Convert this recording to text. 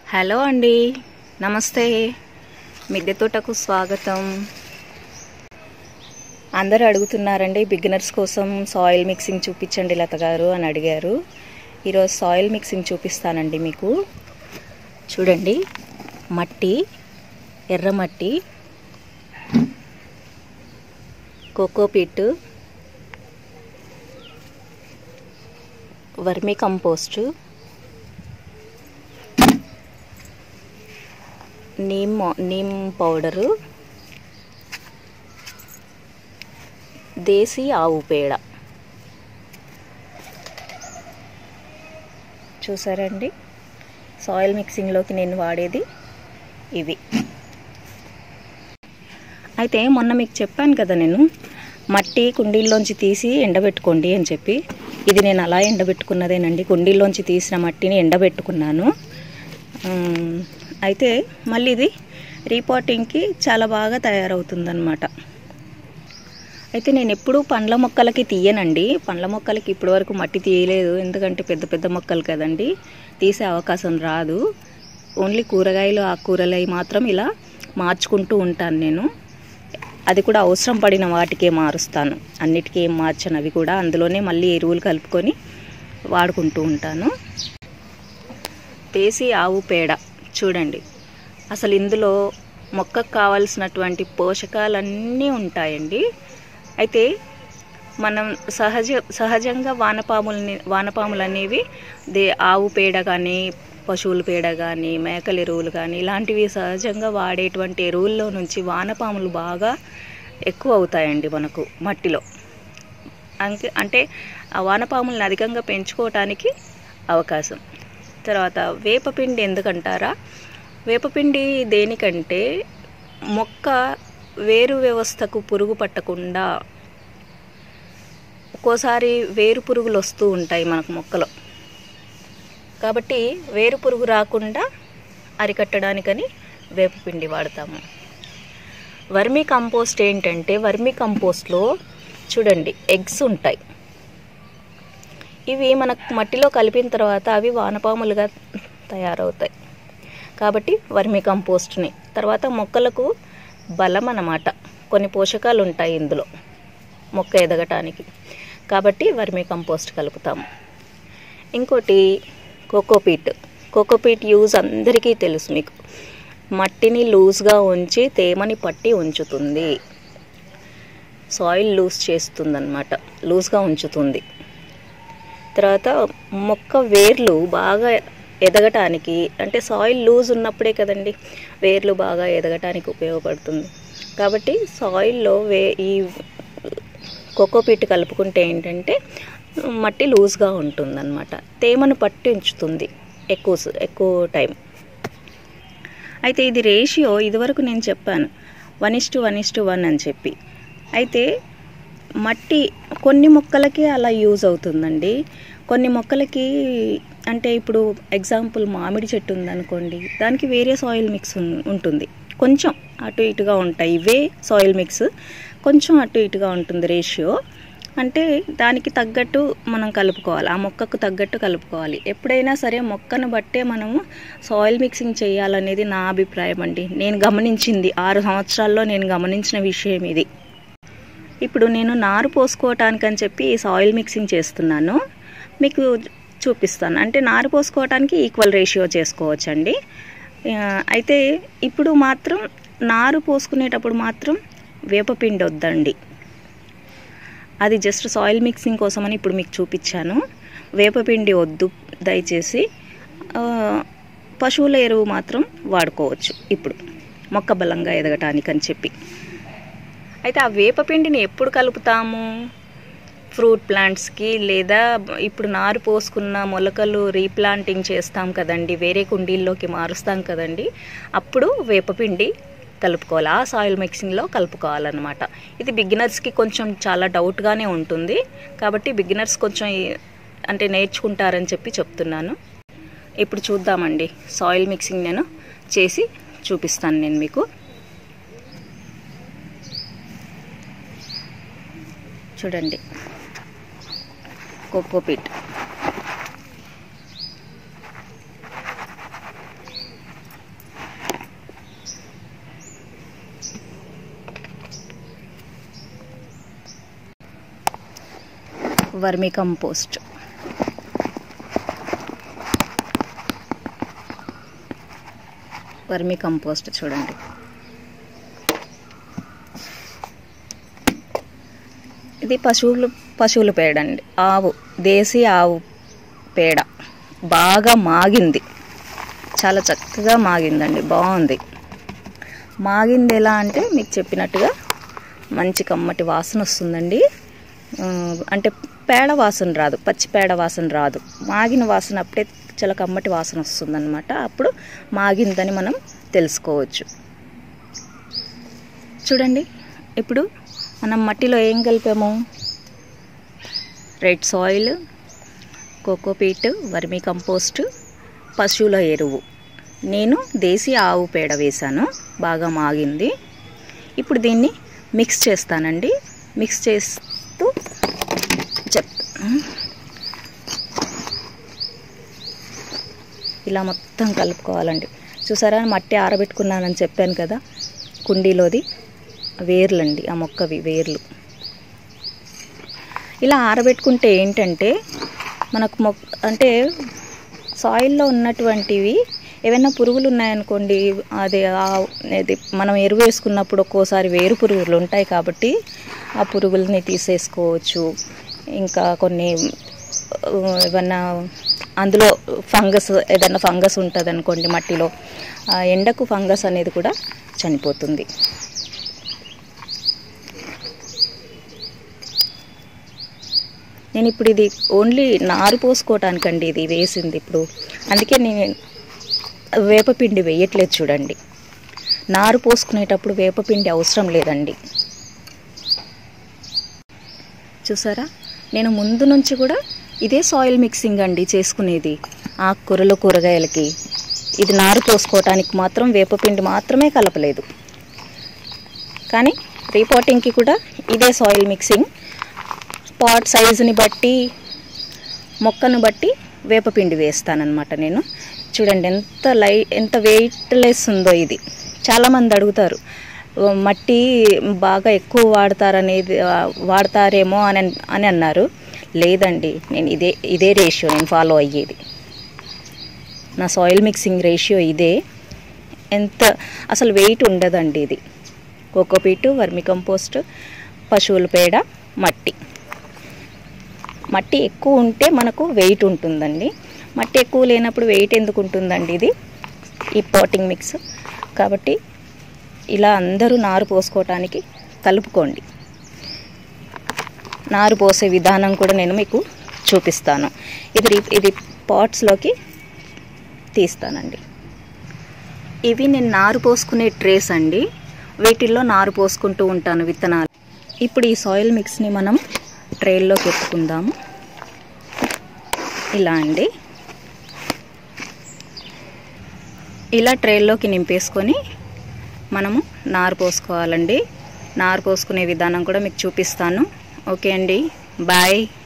hello అండి నమస్తే మిద్దె తోటకు స్వాగతం అందరూ అడుగుతున్నారండి బిగినర్స్ కోసం సాయిల్ మిక్సింగ్ చూపించండి లత గారు అని అడిగారు ఈరోజు సాయిల్ మిక్సింగ్ చూపిస్తానండి మీకు చూడండి మట్టి ఎర్రమట్టి cocopeat vermicompost neem neem powder దేశీ ఆవు పేడ చూసారండి సాయిల్ మిక్సింగ్లోకి నేను వాడేది ఇవి అయితే మొన్న మీకు చెప్పాను కదా నేను మట్టి కుండీల్లోంచి తీసి ఎండబెట్టుకోండి అని చెప్పి ఇది నేను అలా ఎండబెట్టుకున్నదేనండి కుండీల్లోంచి తీసిన మట్టిని ఎండబెట్టుకున్నాను ఉమ్, అయితే మళ్ళీ ఇది రీపాటింగ్కి చాలా బాగా తయారవుతుందన్నమాట అయితే నేను ఎప్పుడూ పండ్ల మొక్కలకి తీయనండి పండ్ల మొక్కలకి ఇప్పటి వరకు మట్టి తీయలేదు ఎందుకంటే పెద్ద పెద్ద మొక్కలు కదండి తీసే అవకాశం రాదు ఓన్లీ కూరగాయలు ఆకుకూరలు అవి మాత్రం ఇలా మార్చుకుంటూ ఉంటాను నేను అది కూడా అవసరం పడిన వాటికే మారుస్తాను అన్నిటికీ ఏం మార్చను అవి కూడా అందులోనే మళ్ళీ ఎరువులు కలుపుకొని వాడుకుంటూ ఉంటాను దేశీ ఆవు పేడ చూడండి అసలు ఇందులో మొక్కకు కావాల్సినటువంటి పోషకాలన్నీ ఉంటాయండి అయితే మనం సహజ సహజంగా వానపాములని వానపాములు అనేవి దే ఆవు పేడ కానీ పశువుల పేడ కానీ మేకల ఎరువులు కానీ ఇలాంటివి సహజంగా వాడేటువంటి ఎరువుల్లో నుంచి వానపాములు బాగా ఎక్కువ అవుతాయండి మనకు మట్టిలో అంకే అంటే ఆ వానపాములను అధికంగా పెంచుకోవటానికి అవకాశం తర్వాత వేపపిండి ఎందుకంటారా వేపపిండి దేనికంటే మొక్క వేరు వ్యవస్థకు పురుగు పట్టకుండా ఒక్కోసారి వేరు పురుగులు వస్తూ ఉంటాయి మనకు మొక్కలో కాబట్టి వేరు పురుగు రాకుండా అరికట్టడానికని వేపపిండి వాడతాము వర్మీ కంపోస్ట్ ఏంటంటే వర్మీ కంపోస్ట్లో చూడండి ఎగ్స్ ఉంటాయి ఇవి మనకు మట్టిలో కలిపిన తర్వాత అవి వానపాములుగా తయారవుతాయి కాబట్టి వర్మీ కంపోస్ట్ని తర్వాత మొక్కలకు బలం అన్నమాట కొన్ని పోషకాలు ఉంటాయి ఇందులో మొక్క ఎదగటానికి కాబట్టి వర్మీ కంపోస్ట్ కలుపుతాము ఇంకోటి కోకోపీట్ కోకోపీట్ యూజ్ అందరికీ తెలుసు మీకు మట్టిని లూజ్గా ఉంచి తేమని పట్టి ఉంచుతుంది సాయిల్ లూజ్ చేస్తుందన్నమాట లూజ్గా ఉంచుతుంది తర్వాత మొక్క వేర్లు బాగా ఎదగటానికి అంటే సాయిల్ లూజ్ ఉన్నప్పుడే కదండి వేర్లు బాగా ఎదగటానికి ఉపయోగపడుతుంది కాబట్టి సాయిల్లో వే ఈ కోకోపీట్ కలుపుకుంటే ఏంటంటే మట్టి లూజ్గా ఉంటుందన్నమాట తేమను పట్టి ఉంచుతుంది ఎక్కువ స- ఎక్కువ టైం అయితే ఇది రేషియో ఇదివరకు నేను చెప్పాను one is to one is to one అని చెప్పి అయితే మట్టి కొన్ని మొక్కలకి అలా యూజ్ అవుతుందండి కొన్ని మొక్కలకి అంటే ఇప్పుడు ఎగ్జాంపుల్ మామిడి చెట్టు ఉందనుకోండి దానికి వేరే సాయిల్ మిక్స్ ఉన్- ఉంటుంది కొంచెం అటు ఇటుగా ఉంటాయి ఇవే సాయిల్ మిక్స్ కొంచెం అటు ఇటుగా ఉంటుంది రేషియో అంటే దానికి తగ్గట్టు మనం కలుపుకోవాలి ఆ మొక్కకు తగ్గట్టు కలుపుకోవాలి ఎప్పుడైనా సరే మొక్కను బట్టే మనము సాయిల్ మిక్సింగ్ చేయాలనేది నా అభిప్రాయం అండి నేను గమనించింది ఆరు సంవత్సరాల్లో నేను గమనించిన విషయం ఇది ఇప్పుడు నేను నారు పోసుకోవటానికని చెప్పి ఈ సాయిల్ మిక్సింగ్ చేస్తున్నాను మీకు చూపిస్తాను అంటే నారు పోసుకోవటానికి ఈక్వల్ రేషియో చేసుకోవచ్చండి ఆ, అయితే ఇప్పుడు మాత్రం నారు పోసుకునేటప్పుడు మాత్రం వేపపిండి వద్దండి అది జస్ట్ సాయిల్ మిక్సింగ్ కోసమని ఇప్పుడు మీకు చూపించాను వేపపిండి వద్దు దయచేసి ఆ, పశువుల ఎరువు మాత్రం వాడుకోవచ్చు ఇప్పుడు మొక్క బలంగా ఎదగటానికి అని చెప్పి అయితే ఆ వేపపిండిని ఎప్పుడు కలుపుతాము ఫ్రూట్ ప్లాంట్స్కి లేదా ఇప్పుడు నారు పోసుకున్న మొలకలు రీప్లాంటింగ్ చేస్తాం కదండి వేరే కుండీల్లోకి మారుస్తాం కదండి అప్పుడు వేపపిండి కలుపుకోవాలి ఆ సాయిల్ మిక్సింగ్లో కలుపుకోవాలన్నమాట ఇది బిగినర్స్కి కొంచెం చాలా డౌట్గానే ఉంటుంది కాబట్టి బిగినర్స్ కొంచెం ఈ- అంటే నేర్చుకుంటారని చెప్పి చెప్తున్నాను ఇప్పుడు చూద్దామండి సాయిల్ మిక్సింగ్ నేను చేసి చూపిస్తాను నేను మీకు చూడండి cocopeat vermicompost vermicompost చూడండి ఇది పశువులు పశువుల పేడ అండి ఆవు దేశీ ఆవు పేడ బాగా మాగింది చాలా చక్కగా మాగిందండి బాగుంది మాగింది ఎలా అంటే మీకు చెప్పినట్టుగా మంచి కమ్మటి వాసన వస్తుందండి ఆ, అంటే పేడ వాసన రాదు పచ్చి పేడ వాసన రాదు మాగిన వాసన అప్పుడే చాలా కమ్మటి వాసన వస్తుందన్నమాట అప్పుడు మాగిందని మనం తెలుసుకోవచ్చు చూడండి ఇప్పుడు మనం మట్టిలో ఏం కలిపాము red soil cocopeat vermicompost పశువుల ఎరువు నేను దేశీ ఆవు పేడ వేశాను బాగా మాగింది ఇప్పుడు దీన్ని మిక్స్ చేస్తానండి మిక్స్ చేస్తూ చెప్తాను ఇలా మొత్తం కలుపుకోవాలండి చూసారా మట్టి ఆరబెట్టుకున్నానని చెప్పాను కదా కుండీలోది వేర్లండి ఆ మొక్కవి వేర్లు ఇలా ఆరబెట్టుకుంటే ఏంటంటే మనకు మొక్ అంటే సాయిల్లో ఉన్నటువంటివి ఏవైనా పురుగులు ఉన్నాయనుకోండి అది ఆ- అది మనం ఎరువు వేసుకున్నప్పుడు ఒక్కోసారి వేరు పురుగులు ఉంటాయి కాబట్టి ఆ పురుగుల్ని తీసేసుకోవచ్చు ఇంకా కొన్ని ఆ, ఏమన్నా అందులో ఫంగస్ ఏదైనా ఫంగస్ ఉంటుంది అనుకోండి మట్టిలో ఆ ఎండకు ఫంగస్ అనేది కూడా చనిపోతుంది నేను ఇప్పుడు ఇది ఓన్లీ నారు పోసుకోవటానికండి ఇది వేసింది ఇప్పుడు అందుకే నేను వేపపిండి వేయట్లేదు చూడండి నారు పోసుకునేటప్పుడు వేపపిండి అవసరం లేదండి చూసారా నేను ముందు నుంచి కూడా ఇదే సాయిల్ మిక్సింగ్ అండి చేసుకునేది ఆకుకూరలు కూరగాయలకి ఇది నారు పోసుకోవటానికి మాత్రం వేపపిండి మాత్రమే కలపలేదు కానీ రీపోటింగ్కి కూడా ఇదే సాయిల్ మిక్సింగ్ పాట్ సైజుని బట్టి మొక్కను బట్టి వేపపిండి వేస్తానన్నమాట నేను చూడండి ఎంత లై ఎంత వెయిట్లెస్ ఉందో ఇది చాలామంది అడుగుతారు "ఓ, మట్టి బాగా ఎక్కువ వాడతారనేది ఆ, వాడతారేమో అని అన్- అని అన్నారు లేదండి నేను ఇదే ఇదే రేషియో నేను ఫాలో అయ్యేది నా సాయిల్ మిక్సింగ్ రేషియో ఇదే ఎంత అసలు వెయిట్ ఉండదండి ఇది కోకోపీటు వర్మి కంపోస్ట్ పశువుల పేడ మట్టి మట్టి ఎక్కువ ఉంటే మనకు వెయిట్ ఉంటుందండి మట్టి ఎక్కువ లేనప్పుడు వెయిట్ ఎందుకు ఉంటుందండి ఇది ఈ పాటింగ్ మిక్స్ కాబట్టి ఇలా అందరూ నారు పోసుకోవటానికి కలుపుకోండి నారు పోసే విధానం కూడా నేను మీకు చూపిస్తాను ఇది రీ- ఇది పాట్స్లోకి తీస్తానండి ఇవి నేను నారు పోసుకునే ట్రేస్ అండి వీటిల్లో నారు పోసుకుంటూ ఉంటాను విత్తనాలు ఇప్పుడు ఈ సాయిల్ మిక్స్ని మనం ట్రేల్లోకి ఎత్తుకుందాము ఇలా అండి ఇలా ట్రేల్లోకి నింపేసుకొని మనము నారు పోసుకోవాలండి నారు పోసుకునే విధానం కూడా మీకు చూపిస్తాను ఓకే అండి బాయ్